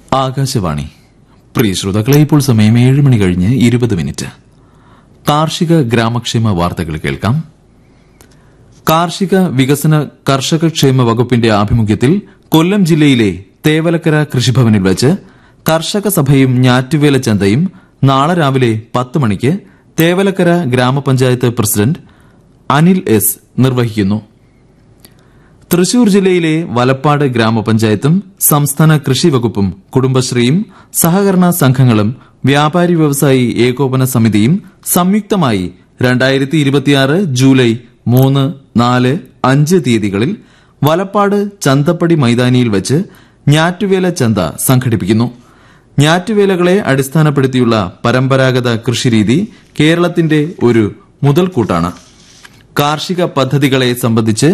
ആകാശവാണി പ്രിയ ശ്രോതാക്കളെ ഇപ്പോൾ സമയം ഏഴ് മണി കഴിഞ്ഞ് ഇരുപത് മിനിറ്റ് കാർഷിക ഗ്രാമക്ഷേമ വാർത്തകൾ കേൾക്കാം കാർഷിക വികസന കർഷകക്ഷേമ വകുപ്പിന്റെ ആഭിമുഖ്യത്തിൽ കൊല്ലം ജില്ലയിലെ തേവലക്കര കൃഷിഭവനിൽ വച്ച് കർഷക സഭയും ഞാറ്റുവേല ചന്തയും നാളെ രാവിലെ പത്ത് മണിക്ക് തേവലക്കര ഗ്രാമപഞ്ചായത്ത് പ്രസിഡന്റ് അനിൽ എസ് നിർവഹിക്കുന്നു തൃശൂർ ജില്ലയിലെ വലപ്പാട് ഗ്രാമപഞ്ചായത്തും സംസ്ഥാന കൃഷി വകുപ്പും കുടുംബശ്രീയും സഹകരണ സംഘങ്ങളും വ്യാപാരി വ്യവസായി ഏകോപന സമിതിയും സംയുക്തമായി രണ്ടായിരത്തി ഇരുപത്തിയാറ് ജൂലൈ മൂന്ന് നാല് അഞ്ച് തീയതികളിൽ വലപ്പാട് ചന്തപ്പടി മൈതാനിയിൽ വച്ച് ഞാറ്റുവേല ചന്ത സംഘടിപ്പിക്കുന്നു ഞാറ്റുവേലകളെ അടിസ്ഥാനപ്പെടുത്തിയുള്ള പരമ്പരാഗത കൃഷിരീതി കേരളത്തിന്റെ ഒരു മുതൽക്കൂട്ടാണ് കാർഷിക പദ്ധതികളെ സംബന്ധിച്ച്